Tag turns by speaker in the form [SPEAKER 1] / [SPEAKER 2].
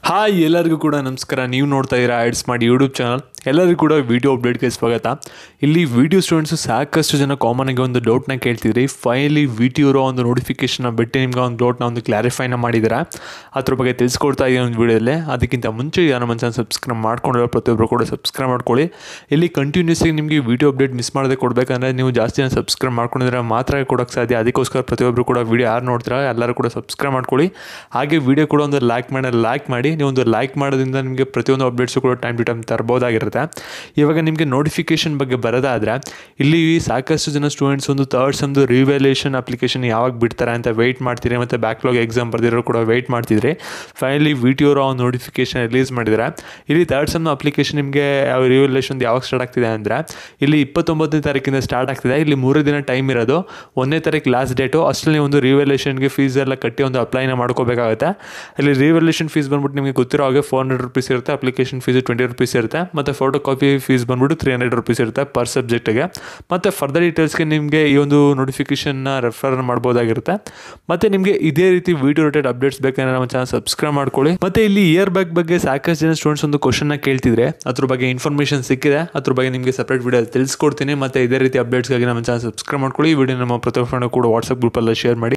[SPEAKER 1] hi ಎಲ್ಲರಿಗೂ ಕೂಡ ನಮಸ್ಕಾರ ನೀವು ನೋಡ್ತಾ ಇದ್ದೀರಾ ಆ್ಯಡ್ಸ್ ಮಾಡಿ ಯೂಟ್ಯೂಬ್ ಚಾನಲ್ ಎಲ್ಲರಿಗೂ ಕೂಡ ವಿಡಿಯೋ ಅಪ್ಡೇಟ್ಗೆ ಸ್ವಾಗತ ಇಲ್ಲಿ ವಿಡಿಯೋ ಸ್ಟೂಡೆಂಟ್ಸು ಸಾಕಷ್ಟು ಜನ ಕಾಮನ್ ಆಗಿ ಒಂದು ಡೌಟ್ನ ಕೇಳ್ತಿದ್ರಿ ಫೈನಲಿ ವಿ ಟಿ ಇರೋ ಒಂದು ನೋಟಿಫಿಕೇಶನ್ನ ಬಿಟ್ಟು ನಿಮ್ಗೆ ಒಂದು ಡೌಟ್ನ ಒಂದು ಕ್ಲಾರಿಫೈನ ಮಾಡಿದ್ದೀರಾ ಅದ್ರ ಬಗ್ಗೆ ತಿಳಿಸ್ಕೊಡ್ತಾ ಇದ್ದೀನಿ ಒಂದು ವಿಡಿಯೋದಲ್ಲಿ ಅದಕ್ಕಿಂತ ಮುಂಚೆ ಯಾರು ನಮ್ಮ ಚಾನಲ್ ಸಬ್ಸ್ಕ್ರೈಬ್ ಮಾಡ್ಕೊಂಡಿರೋ ಪ್ರತಿಯೊಬ್ಬರು ಕೂಡ ಸಬ್ಸ್ಕ್ರೈಬ್ ಮಾಡ್ಕೊಳ್ಳಿ ಇಲ್ಲಿ ಕಂಟಿನ್ಯೂಸ್ ಆಗಿ ನಿಮಗೆ ವಿಡಿಯೋ ಅಪ್ಡೇಟ್ ಮಿಸ್ ಮಾಡದೆ ಕೊಡಬೇಕಂದ್ರೆ ನೀವು ಜಾಸ್ತಿ ಜನ ಸಬ್ಸ್ಕ್ರೈಬ್ ಮಾಡ್ಕೊಂಡಿದ್ರೆ ಮಾತ್ರ ಕೊಡೋಕ್ಕೆ ಸಾಧ್ಯ ಅದಕ್ಕೋಸ್ಕರ ಪ್ರತಿಯೊಬ್ಬರು ಕೂಡ ವಿಡಿಯೋ ಯಾರು ನೋಡ್ತೀರಾ ಎಲ್ಲರೂ ಕೂಡ ಸಬ್ಸ್ಕ್ರೈಬ್ ಮಾಡ್ಕೊಳ್ಳಿ ಹಾಗೆ ವಿಡಿಯೋ ಕೂಡ ಒಂದು ಲೈಕ್ ಮಾಡಿ ಲೈಕ್ ಮಾಡಿ ನೀವು ಒಂದು ಲೈಕ್ ಮಾಡೋದ್ರಿಂದ ನಿಮಗೆ ಪ್ರತಿಯೊಂದು ಅಪ್ಡೇಟ್ಸು ಕೂಡ ಟೈಮ್ ಟು ಟೈಮ್ ತರ್ಬೋದಾಗಿರುತ್ತೆ ಇವಾಗ ನಿಮಗೆ ನೋಟಿಫಿಕೇಶನ್ ಬಗ್ಗೆ ಬರೋದಾದರೆ ಇಲ್ಲಿ ಸಾಕಷ್ಟು ಜನ ಸ್ಟೂಡೆಂಟ್ಸ್ ಒಂದು ಥರ್ಡ್ ಸಮ್ದು ರಿವ್ಯಾಲ್ಯೂಷನ್ ಅಪ್ಲಿಕೇಶನ್ ಯಾವಾಗ ಬಿಡ್ತಾರೆ ಅಂತ ವೆಯ್ಟ್ ಮಾಡ್ತೀರಿ ಮತ್ತು ಬ್ಯಾಕ್ಲಾಗ್ ಎಕ್ಸಾಮ್ ಬರ್ದಿರೋ ಕೂಡ ವೆಯ್ಟ್ ಮಾಡ್ತಿದ್ರಿ ಫೈನಲಿ ವಿ ಟಿ ಅವರ ಒಂದು ನೋಟಿಫಿಕೇಶನ್ ರಿಲೀಸ್ ಮಾಡಿದ್ದಾರೆ ಇಲ್ಲಿ ಥರ್ಡ್ ಸಮ್ನ ಅಪ್ಲಿಕೇಶನ್ ನಿಮಗೆ ರಿವ್ಯಾಲ್ಯೂಷನ್ ಯಾವಾಗ ಸ್ಟಾರ್ಟ್ ಆಗ್ತಿದೆ ಅಂದರೆ ಇಲ್ಲಿ ಇಪ್ಪತ್ತೊಂಬತ್ತನೇ ತಾರೀಕಿಂದ ಸ್ಟಾರ್ಟ್ ಆಗ್ತಿದೆ ಇಲ್ಲಿ ಮೂರು ದಿನ ಟೈಮ್ ಇರೋದು ಒಂದನೇ ತಾರೀಕು ಲಾಸ್ಟ್ ಡೇಟು ಅಷ್ಟರಲ್ಲಿ ಒಂದು ರಿವ್ಯಾಲ್ಯೂಷನ್ಗೆ ಫೀಸ್ ಎಲ್ಲ ಕಟ್ಟಿ ಒಂದು ಅಪ್ಲೈನ ಮಾಡ್ಕೋಬೇಕಾಗುತ್ತೆ ಇಲ್ಲಿ ರಿವ್ಯಾಲ್ಯೂಷನ್ ಫೀಸ್ ಬಂದ್ಬಿಟ್ಟು ನಿಮಗೆ ಗೊತ್ತಿರೋ ಹಾಗೆ ಫೋರ್ ಹಂಡ್ರೆಡ್ ರುಪೀಸ್ ಇರುತ್ತೆ ಅಪ್ಲಿಕೇಶನ್ ಫೀಸ್ ಟ್ವೆಂಟಿ ರುಪೀಸ್ ಇರುತ್ತೆ ಮತ್ತು ಫೋಟೋ ಕಾಪಿ ಫೀಸ್ ಬಂದ್ಬಿಟ್ಟು ತ್ರೀ ಹಂಡ್ರೆಡ್ ರುಪೀಸ್ ಇರುತ್ತೆ ಪರ್ ಸಬ್ಜೆಕ್ಟಿಗೆ ಮತ್ತು ಫರ್ದರ್ ಡೀಟೇಲ್ಸ್ಗೆ ನಿಮಗೆ ಈ ಒಂದು ನೋಟಿಫಿಕೇಷನ್ನ ರೆಫರ್ ಮಾಡ್ಬೋದಾಗಿರುತ್ತೆ ಮತ್ತು ನಿಮಗೆ ಇದೇ ರೀತಿ ವಿಡಿಯೋ ರಿಲೇಟೆಡ್ ಅಪ್ಡೇಟ್ಸ್ ಬೇಕಂದ್ರೆ ನಮ್ಮ ಚಾನಲ್ ಸಬ್ಸ್ಕ್ರೈಬ್ ಮಾಡ್ಕೊಳ್ಳಿ ಮತ್ತು ಇಲ್ಲಿ ಇಯರ್ ಬ್ಯಾಗ್ ಬಗ್ಗೆ ಸಾಕಷ್ಟು ಜನ ಸ್ಟೂಡೆಂಟ್ಸ್ ಒಂದು ಕ್ವಶನ್ನ ಕೇಳ್ತಿದ್ರೆ ಅದ್ರ ಬಗ್ಗೆ ಇನ್ಫಾರ್ಮೇಷನ್ ಸಿಕ್ಕಿದೆ ಅದ್ರ ಬಗ್ಗೆ ನಿಮಗೆ ಸಪ್ರೇಟ್ ವಿಡಿಯೋ ತಿಳಿಸ್ಕೊಡ್ತೀನಿ ಮತ್ತು ಇದೇ ರೀತಿ ಅಪ್ಡೇಟ್ಸ್ಗಾಗಿ ನಮ್ಮ ಚಾನಲ್ ಸಬ್ಸ್ಕ್ರೈಬ್ ಮಾಡ್ಕೊಳ್ಳಿ ಈ ವಿಡಿಯೋ ನಮ್ಮ ಪ್ರತಿಯೊಬ್ಬರು ಕೂಡ ವಾಟ್ಸಪ್ ಗ್ರೂಪಲ್ಲಿ ಶೇರ್ ಮಾಡಿ